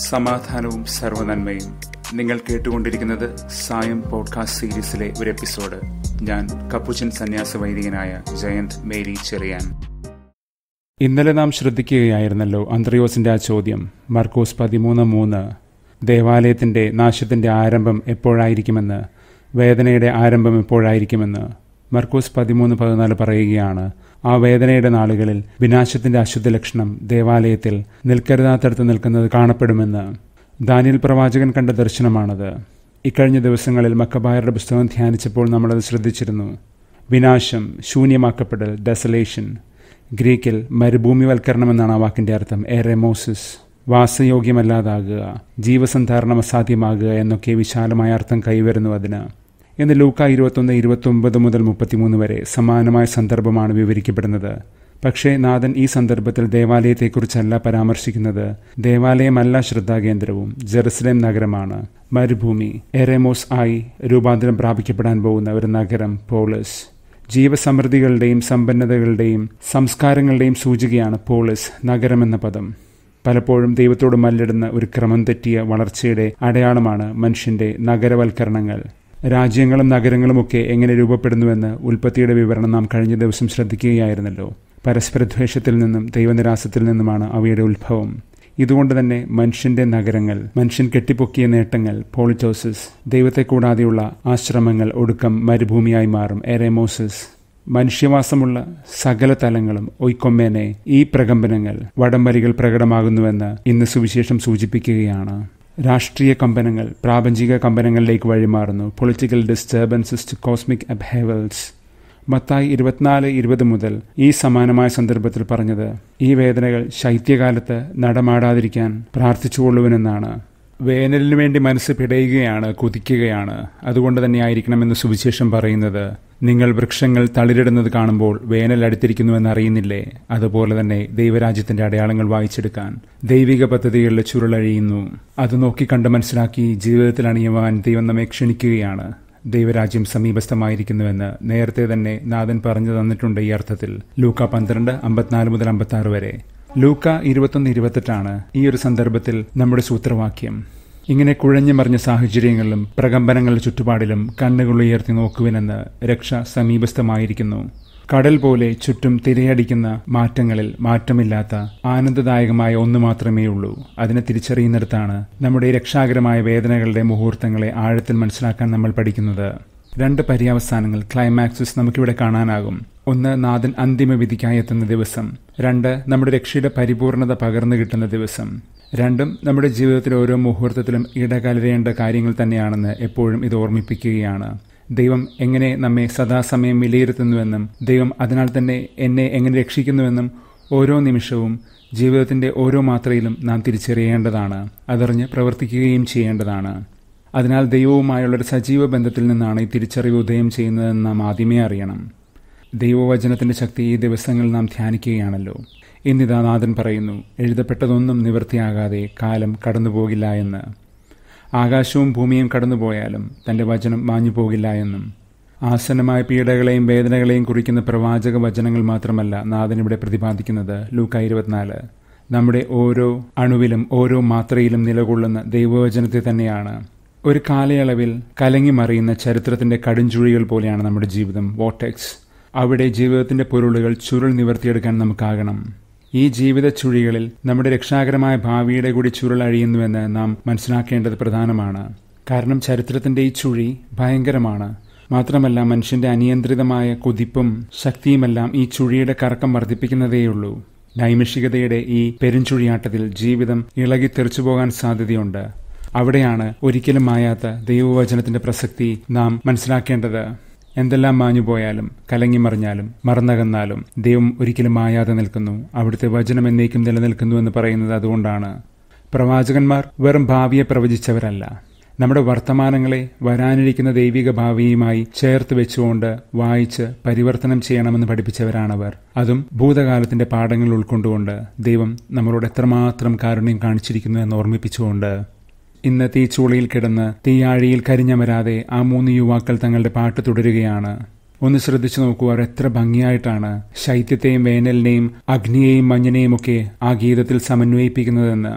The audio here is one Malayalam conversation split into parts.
സമാധാനവും സർവനന്മയും നിങ്ങൾ കേട്ടുകൊണ്ടിരിക്കുന്നത് സായം പോഡ്കാസ്റ്റ് സീരീസിലെ ഒരു എപ്പിസോഡ് ഞാൻ കപ്പുച്ചൻ സന്യാസ വൈദികനായ ജയന്ത് മേരി ചെറിയാൻ ഇന്നലെ നാം ശ്രദ്ധിക്കുകയായിരുന്നല്ലോ അന്ത്രയോസിന്റെ ആ ചോദ്യം മർക്കോസ് പതിമൂന്ന് മൂന്ന് ദേവാലയത്തിന്റെ നാശത്തിന്റെ ആരംഭം എപ്പോഴായിരിക്കുമെന്ന് വേദനയുടെ ആരംഭം എപ്പോഴായിരിക്കുമെന്ന് മർക്കോസ് പതിമൂന്ന് പതിനാല് പറയുകയാണ് ആ വേദനയുടെ നാളുകളിൽ വിനാശത്തിന്റെ അശുദ്ധ ലക്ഷണം ദേവാലയത്തിൽ നിൽക്കരുതാത്തടുത്ത് നിൽക്കുന്നത് കാണപ്പെടുമെന്ന് ദാനിയൽ പ്രവാചകൻ കണ്ട ദർശനമാണത് ഇക്കഴിഞ്ഞ ദിവസങ്ങളിൽ മക്കബായരുടെ പുസ്തകം ധ്യാനിച്ചപ്പോൾ നമ്മളത് ശ്രദ്ധിച്ചിരുന്നു വിനാശം ശൂന്യമാക്കപ്പെടൽ ഡെസലേഷൻ ഗ്രീക്കിൽ മരുഭൂമിവൽക്കരണം എന്നാണ് ആ വാക്കിന്റെ അർത്ഥം എറെമോസിസ് വാസയോഗ്യമല്ലാതാകുക ജീവസന്ധാരണം അസാധ്യമാകുക എന്നൊക്കെ വിശാലമായ അർത്ഥം കൈവരുന്നു അതിന് എന്ന് ലൂക്ക ഇരുപത്തൊന്ന് ഇരുപത്തൊമ്പത് മുതൽ മുപ്പത്തിമൂന്ന് വരെ സമാനമായ സന്ദർഭമാണ് വിവരിക്കപ്പെടുന്നത് പക്ഷേ നാഥൻ ഈ സന്ദർഭത്തിൽ ദേവാലയത്തെക്കുറിച്ചല്ല പരാമർശിക്കുന്നത് ദേവാലയമല്ല ശ്രദ്ധാകേന്ദ്രവും ജെറുസലേം നഗരമാണ് മരുഭൂമി എറേമോസ് ആയി രൂപാന്തരം പ്രാപിക്കപ്പെടാൻ പോകുന്ന ഒരു നഗരം പോളിസ് ജീവസമൃദ്ധികളുടെയും സമ്പന്നതകളുടെയും സംസ്കാരങ്ങളുടെയും സൂചികയാണ് പോളിസ് നഗരമെന്ന പദം പലപ്പോഴും ദൈവത്തോട് മല്ലിടുന്ന ഒരു ക്രമം തെറ്റിയ വളർച്ചയുടെ അടയാളമാണ് മനുഷ്യന്റെ നഗരവൽക്കരണങ്ങൾ രാജ്യങ്ങളും നഗരങ്ങളുമൊക്കെ എങ്ങനെ രൂപപ്പെടുന്നുവെന്ന് ഉൽപ്പത്തിയുടെ വിവരണം നാം കഴിഞ്ഞ ദിവസം ശ്രദ്ധിക്കുകയായിരുന്നല്ലോ പരസ്പരദ്വേഷത്തിൽ നിന്നും ദൈവനിരാസത്തിൽ നിന്നുമാണ് അവയുടെ ഉത്ഭവം ഇതുകൊണ്ട് തന്നെ മനുഷ്യന്റെ നഗരങ്ങൾ മനുഷ്യൻ കെട്ടിപ്പൊക്കിയ നേട്ടങ്ങൾ പോളിറ്റോസിസ് ദൈവത്തെ കൂടാതെയുള്ള ആശ്രമങ്ങൾ ഒടുക്കം മരുഭൂമിയായി മാറും എറേമോസിസ് മനുഷ്യവാസമുള്ള സകല തലങ്ങളും ഒയ്ക്കൊമ്മേനെ ഈ പ്രകമ്പനങ്ങൾ വടംവലികൾ പ്രകടമാകുന്നുവെന്ന് ഇന്ന് സുവിശേഷം സൂചിപ്പിക്കുകയാണ് രാഷ്ട്രീയ കമ്പനങ്ങൾ പ്രാപഞ്ചിക കമ്പനങ്ങളിലേക്ക് വഴിമാറുന്നു political disturbances to cosmic upheavals Mathai ഇരുപത്തിനാല് ഇരുപത് മുതൽ ഈ സമാനമായ സന്ദർഭത്തിൽ പറഞ്ഞത് ഈ വേദനകൾ ശൈത്യകാലത്ത് നടമാടാതിരിക്കാൻ പ്രാർത്ഥിച്ചുകൊള്ളുവനെന്നാണ് വേനലിനു വേണ്ടി മനസ്സ് പിടയുകയാണ് കുതിക്കുകയാണ് അതുകൊണ്ട് തന്നെ ആയിരിക്കണമെന്ന് സുവിശേഷം പറയുന്നത് നിങ്ങൾ വൃക്ഷങ്ങൾ തളിരിടുന്നത് കാണുമ്പോൾ വേനൽ അടുത്തിരിക്കുന്നുവെന്ന് അറിയുന്നില്ലേ അതുപോലെ തന്നെ ദൈവരാജ്യത്തിന്റെ അടയാളങ്ങൾ വായിച്ചെടുക്കാൻ ദൈവിക പദ്ധതികളിൽ ചുരുളഴിയുന്നു അത് നോക്കിക്കണ്ട് മനസ്സിലാക്കി ജീവിതത്തിൽ അണിയുവാൻ ദൈവം നമ്മെ ക്ഷണിക്കുകയാണ് ദൈവരാജ്യം സമീപസ്ഥമായിരിക്കുന്നുവെന്ന് നേരത്തെ തന്നെ നാഥൻ പറഞ്ഞു തന്നിട്ടുണ്ട് ഈ അർത്ഥത്തിൽ ലൂക്ക പന്ത്രണ്ട് അമ്പത്തിനാല് മുതൽ അമ്പത്തി ആറ് വരെ ലൂക്ക ഇരുപത്തൊന്ന് ഇരുപത്തെട്ടാണ് ഈ ഒരു സന്ദർഭത്തിൽ നമ്മുടെ സൂത്രവാക്യം ഇങ്ങനെ കുഴഞ്ഞു മറിഞ്ഞ സാഹചര്യങ്ങളിലും പ്രകമ്പനങ്ങളുടെ ചുറ്റുപാടിലും കണ്ണുകൾ ഉയർത്തി നോക്കുവിനെന്ന് രക്ഷ സമീപസ്ഥമായിരിക്കുന്നു കടൽ പോലെ ചുറ്റും തിരയടിക്കുന്ന മാറ്റങ്ങളിൽ മാറ്റമില്ലാത്ത ആനന്ദദായകമായ ഒന്ന് മാത്രമേ ഉള്ളൂ അതിനെ തിരിച്ചറിയുന്നിടത്താണ് നമ്മുടെ രക്ഷാകരമായ വേദനകളുടെ മുഹൂർത്തങ്ങളെ ആഴത്തിൽ മനസ്സിലാക്കാൻ നമ്മൾ പഠിക്കുന്നത് രണ്ട് പര്യാവസാനങ്ങൾ ക്ലൈമാക്സസ് നമുക്കിവിടെ കാണാനാകും ഒന്ന് നാഥൻ അന്തിമ വിധിക്കായി എത്തുന്ന ദിവസം രണ്ട് നമ്മുടെ രക്ഷയുടെ പരിപൂർണത പകർന്നു കിട്ടുന്ന ദിവസം രണ്ടും നമ്മുടെ ജീവിതത്തിലെ ഓരോ മുഹൂർത്തത്തിലും ഇടകലരേണ്ട കാര്യങ്ങൾ തന്നെയാണെന്ന് എപ്പോഴും ഇത് ഓർമ്മിപ്പിക്കുകയാണ് ദൈവം എങ്ങനെ നമ്മെ സദാസമയം വിലയിരുത്തുന്നുവെന്നും ദൈവം അതിനാൽ തന്നെ എന്നെ എങ്ങനെ രക്ഷിക്കുന്നുവെന്നും ഓരോ നിമിഷവും ജീവിതത്തിന്റെ ഓരോ മാത്രയിലും നാം തിരിച്ചറിയേണ്ടതാണ് അതറിഞ്ഞ് പ്രവർത്തിക്കുകയും ചെയ്യേണ്ടതാണ് അതിനാൽ ദൈവവുമായുള്ളൊരു സജീവ ബന്ധത്തിൽ നിന്നാണ് ഈ തിരിച്ചറിവ് ഉദയം ചെയ്യുന്നതെന്ന് നാം ആദ്യമേ അറിയണം ദൈവവചനത്തിന്റെ ശക്തി ഈ ദിവസങ്ങളിൽ നാം ധ്യാനിക്കുകയാണല്ലോ ഇന്നിതാ നാഥൻ പറയുന്നു എഴുതപ്പെട്ടതൊന്നും നിവൃത്തിയാകാതെ കാലം കടന്നുപോകില്ല എന്ന് ആകാശവും ഭൂമിയും കടന്നുപോയാലും തന്റെ വചനം മാഞ്ഞു പോകില്ല എന്നും ആസന്നമായ പീഡകളെയും വേദനകളെയും കുറിക്കുന്ന പ്രവാചക വചനങ്ങൾ മാത്രമല്ല നാഥൻ ഇവിടെ പ്രതിപാദിക്കുന്നത് ലൂക്ക ഇരുപത്തിനാല് നമ്മുടെ ഓരോ അണുവിലും ഓരോ മാത്രയിലും നിലകൊള്ളുന്ന ദൈവവചനത്തെ തന്നെയാണ് ഒരു കാലയളവിൽ കലങ്ങി മറിയുന്ന ചരിത്രത്തിന്റെ കടുംചുഴികൾ പോലെയാണ് നമ്മുടെ ജീവിതം വോട്ടെക്സ് അവിടെ ജീവിതത്തിന്റെ പൊരുളുകൾ ചുരുൾ നിവർത്തിയെടുക്കാൻ നമുക്കാകണം ഈ ജീവിത ചുഴികളിൽ നമ്മുടെ രക്ഷാകരമായ ഭാവിയുടെ കൂടി ചുരുൾ അഴിയുന്നുവെന്ന് നാം മനസ്സിലാക്കേണ്ടത് പ്രധാനമാണ് കാരണം ചരിത്രത്തിന്റെ ഈ ചുഴി ഭയങ്കരമാണ് മാത്രമല്ല മനുഷ്യന്റെ അനിയന്ത്രിതമായ കുതിപ്പും ശക്തിയുമെല്ലാം ഈ ചുഴിയുടെ കറക്കം വർദ്ധിപ്പിക്കുന്നതേയുള്ളൂ നൈമിഷികതയുടെ ഈ പെരുംചുഴിയാട്ടത്തിൽ ജീവിതം ഇളകി തെറിച്ചു പോകാൻ സാധ്യതയുണ്ട് അവിടെയാണ് ഒരിക്കലും മായാത്ത ദൈവവചനത്തിന്റെ പ്രസക്തി നാം മനസ്സിലാക്കേണ്ടത് എന്തെല്ലാം മാഞ്ഞുപോയാലും കലങ്ങിമറിഞ്ഞാലും മറന്നകന്നാലും ദൈവം ഒരിക്കലും മായാതെ നിൽക്കുന്നു അവിടുത്തെ വചനം എന്നേക്കും നിലനിൽക്കുന്നു എന്ന് പറയുന്നത് അതുകൊണ്ടാണ് പ്രവാചകന്മാർ വെറും ഭാവിയെ പ്രവചിച്ചവരല്ല നമ്മുടെ വർത്തമാനങ്ങളെ വരാനിരിക്കുന്ന ദൈവിക ഭാവിയുമായി ചേർത്ത് വെച്ചുകൊണ്ട് വായിച്ച് പരിവർത്തനം ചെയ്യണമെന്ന് പഠിപ്പിച്ചവരാണവർ അതും ഭൂതകാലത്തിന്റെ പാഠങ്ങൾ ഉൾക്കൊണ്ടുകൊണ്ട് ദൈവം നമ്മളോട് എത്രമാത്രം കാരുണ്യം കാണിച്ചിരിക്കുന്നു എന്ന് ഓർമ്മിപ്പിച്ചുകൊണ്ട് ഇന്ന് തീച്ചൂളയിൽ കിടന്ന് തീയാഴിയിൽ കരിഞ്ഞമരാതെ ആ മൂന്ന് യുവാക്കൾ തങ്ങളുടെ പാട്ട് തുടരുകയാണ് ഒന്ന് ശ്രദ്ധിച്ചു നോക്കൂ അവർ എത്ര ഭംഗിയായിട്ടാണ് ശൈത്യത്തെയും വേനലിനെയും അഗ്നിയെയും മഞ്ഞനെയും ഒക്കെ ആ ഗീതത്തിൽ സമന്വയിപ്പിക്കുന്നതെന്ന്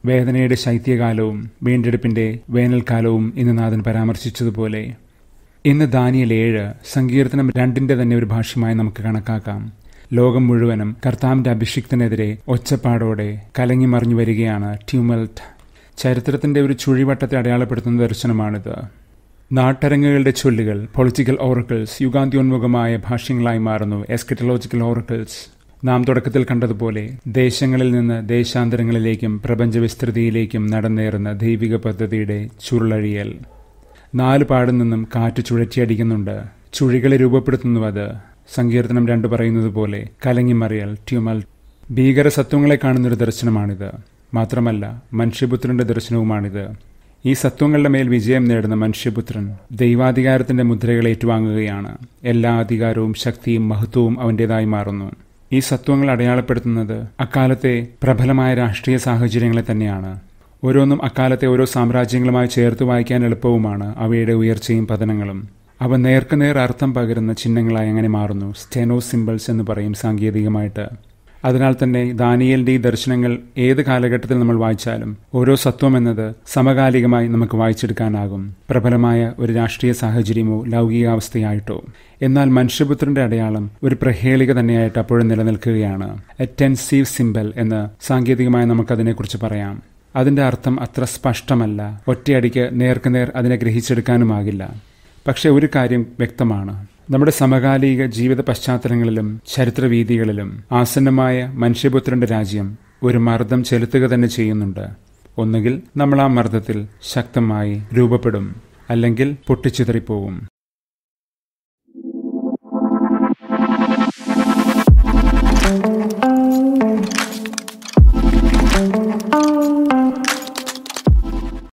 വേദനയുടെ ശൈത്യകാലവും വീണ്ടെടുപ്പിന്റെ വേനൽക്കാലവും ഇന്ന് നാഥൻ പരാമർശിച്ചതുപോലെ ഇന്ന് ദാനിയൽ ഏഴ് സങ്കീർത്തനം രണ്ടിന്റെ തന്നെ ഒരു ഭാഷ്യമായി നമുക്ക് കണക്കാക്കാം ലോകം മുഴുവനും കർത്താവിന്റെ അഭിഷിക്തനെതിരെ ഒച്ചപ്പാടോടെ കലങ്ങി മറിഞ്ഞു വരികയാണ് ട്യൂമൽട്ട് ചരിത്രത്തിന്റെ ഒരു ചുഴിവട്ടത്തെ അടയാളപ്പെടുത്തുന്ന ദർശനമാണിത് നാട്ടരങ്ങുകളുടെ ചൊല്ലുകൾ പൊളിറ്റിക്കൽ ഓറക്കിൾസ് യുഗാന്ത്യോന്മുഖമായ ഭാഷ്യങ്ങളായി മാറുന്നു എസ്കറ്റലോജിക്കൽ ഓറക്കിൾസ് നാം തുടക്കത്തിൽ കണ്ടതുപോലെ ദേശങ്ങളിൽ നിന്ന് ദേശാന്തരങ്ങളിലേക്കും പ്രപഞ്ച വിസ്തൃതിയിലേക്കും നടന്നേറുന്ന ദൈവിക പദ്ധതിയുടെ ചുരുളഴിയൽ നാല് പാടിൽ നിന്നും കാറ്റ് ചുഴറ്റിയടിക്കുന്നുണ്ട് ചുഴികളെ രൂപപ്പെടുത്തുന്നു അത് സങ്കീർത്തനം രണ്ട് പറയുന്നത് പോലെ കലങ്ങിമറിയൽ ട്യൂമൽ ഭീകര സത്വങ്ങളെ കാണുന്നൊരു ദർശനമാണിത് മാത്രമല്ല മനുഷ്യപുത്രന്റെ ദർശനവുമാണിത് ഈ സത്വങ്ങളുടെ മേൽ വിജയം നേടുന്ന മനുഷ്യപുത്രൻ ദൈവാധികാരത്തിന്റെ മുദ്രകൾ ഏറ്റുവാങ്ങുകയാണ് എല്ലാ അധികാരവും ശക്തിയും മഹത്വവും അവന്റേതായി മാറുന്നു ഈ സത്വങ്ങൾ അടയാളപ്പെടുത്തുന്നത് അക്കാലത്തെ പ്രബലമായ രാഷ്ട്രീയ സാഹചര്യങ്ങളെ തന്നെയാണ് ഓരോന്നും അക്കാലത്തെ ഓരോ സാമ്രാജ്യങ്ങളുമായി ചേർത്ത് വായിക്കാൻ എളുപ്പവുമാണ് അവയുടെ ഉയർച്ചയും പതനങ്ങളും അവ നേർക്കുനേർ അർത്ഥം പകരുന്ന ചിഹ്നങ്ങളായി അങ്ങനെ മാറുന്നു സ്റ്റെനോ സിമ്പിൾസ് എന്ന് പറയും സാങ്കേതികമായിട്ട് അതിനാൽ തന്നെ ദാനിയലിന്റെ ഈ ദർശനങ്ങൾ ഏത് കാലഘട്ടത്തിൽ നമ്മൾ വായിച്ചാലും ഓരോ സത്വം എന്നത് സമകാലികമായി നമുക്ക് വായിച്ചെടുക്കാനാകും പ്രബലമായ ഒരു രാഷ്ട്രീയ സാഹചര്യമോ ലൗകികാവസ്ഥയായിട്ടോ എന്നാൽ മനുഷ്യപുത്രന്റെ അടയാളം ഒരു പ്രഹേളിക തന്നെയായിട്ട് അപ്പോഴും നിലനിൽക്കുകയാണ് എ ടെൻസീവ് സിമ്പൽ എന്ന് സാങ്കേതികമായി നമുക്കതിനെക്കുറിച്ച് പറയാം അതിന്റെ അർത്ഥം അത്ര സ്പഷ്ടമല്ല ഒറ്റയടിക്ക് നേർക്കുനേർ അതിനെ ഗ്രഹിച്ചെടുക്കാനുമാകില്ല പക്ഷെ ഒരു കാര്യം വ്യക്തമാണ് നമ്മുടെ സമകാലിക ജീവിത പശ്ചാത്തലങ്ങളിലും ചരിത്രവീതികളിലും ആസന്നമായ മനുഷ്യപുത്രന്റെ രാജ്യം ഒരു മർദ്ദം ചെലുത്തുക തന്നെ ചെയ്യുന്നുണ്ട് ഒന്നുകിൽ നമ്മൾ ആ മർദ്ദത്തിൽ ശക്തമായി രൂപപ്പെടും അല്ലെങ്കിൽ പൊട്ടിച്ചിതറിപ്പോവും